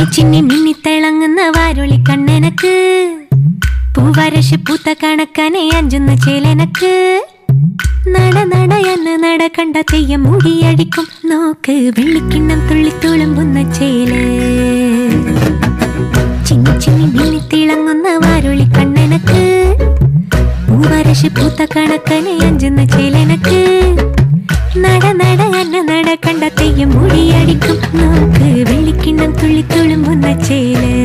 ചിന്നി ചിന്നി മിന്നി തിളങ്ങുന്ന വാരൊളി കണ്ണെനക്ക് പൂവരശ് പൂത്ത കണക്കനെ അഞ്ചുന്ന ചേലനക്ക് നട നട എന്ന് നട കണ്ട തെയ്യം മുടിയടിക്കും നോക്ക് വെള്ളിക്കിണ്ണം തുള്ളി തുളുമ്പുന്ന ചേല് ചിന്നി ചിന്നി മിന്നി തിളങ്ങുന്ന വാരൊളി കണ്ണെനക്ക് പൂവരശ് പൂത്ത കണക്കനെ അഞ്ചുന്ന ചേലനക്ക് നട നട എന്ന നട കണ്ട തെയ്യം മുടിയടിക്കും നോക്ക് വെള്ളിക്കിണ്ണം തുള്ളി തുളുമ്പുന്ന ചേല്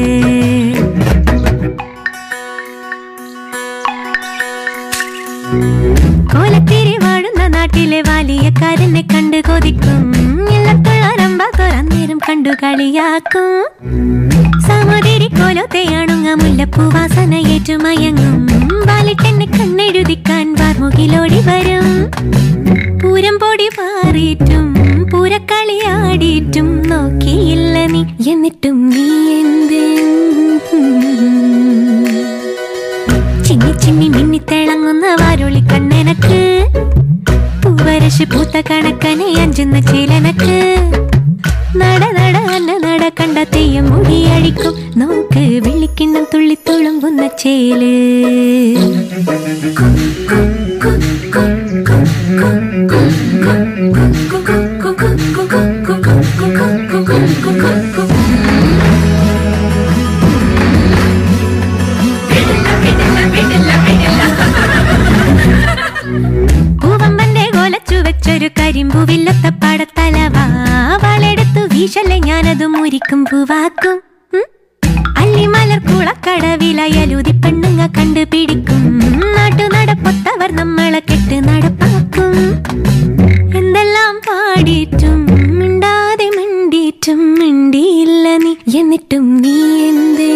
കോലത്തിരി വാഴുന്ന നാട്ടിലെ വലിയക്കാരനെ കണ്ട് കൊതിക്കും ഇല്ലത്തുള്ളരമ്പ തുറന്നേരം കണ്ടു കളിയാക്കും സമുതിരി കോലത്തെയാണുങ്ങ മുല്ലപ്പൂ വാസന ഏറ്റുമയങ്ങും വാലിട്ടെന്നെ കണ്ണെഴുതിക്കാൻ വാർമുകിലോടി വരും പൂരം പൊടി പാറിയിട്ടും പൂരക്കളിയാടിയിട്ടും നോക്കിയില്ല നീ എന്നിട്ടും നീ എന്ത് ചിന്നി ചിന്നി മിന്നി തിളങ്ങുന്ന വാരുളി കണ്ണെനക്ക് പൂവരശ് പൂത്ത കണക്കനെ അഞ്ചുന്ന ചേലനക്ക് നട നട അന്ന നട കണ്ട തെയ്യം മുടിയടിക്കും നോക്ക് വെള്ളിക്കിണ്ണം തുള്ളി തുളുമ്പുന്ന ചേല് പൂവമ്പന്റെ കോലച്ചു വെച്ചൊരു കരിമ്പൂവില്ലത്ത പടത്തലവാ വളെടുത്തു വീശല്ലേ ഞാനത് മുരിക്കും പൂവാക്കും ഉം. അല്ലിമലർ കുളക്കടവിലയലുതി പെണ്ണുങ്ങ കണ്ടുപിടിക്കും നാട്ടു നടപ്പൊത്തവർ നമ്മളെ കെട്ട് നടപ്പാക്കും എന്തെല്ലാം പാടിയിട്ടും മിണ്ടാതെ മിണ്ടിയിട്ടും മിണ്ടിയില്ല നീ എന്നിട്ടും നീ എന്ത്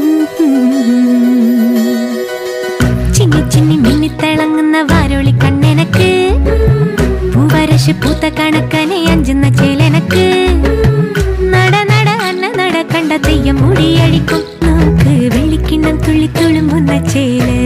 ചിന്നി ചിന്നി മിന്നി തിളങ്ങുന്ന വാരോളി കണ്ണെനക്ക് പൂവരശ് പൂത്ത കണക്കനെ അഞ്ചുന്ന ചേലനക്ക് നട നട അന്ന നട കണ്ട തെയ്യം മുടിയടിക്കും നോക്ക് വെള്ളിക്കിണ്ണം തുള്ളി തുളുമ്പുന്ന ചേല്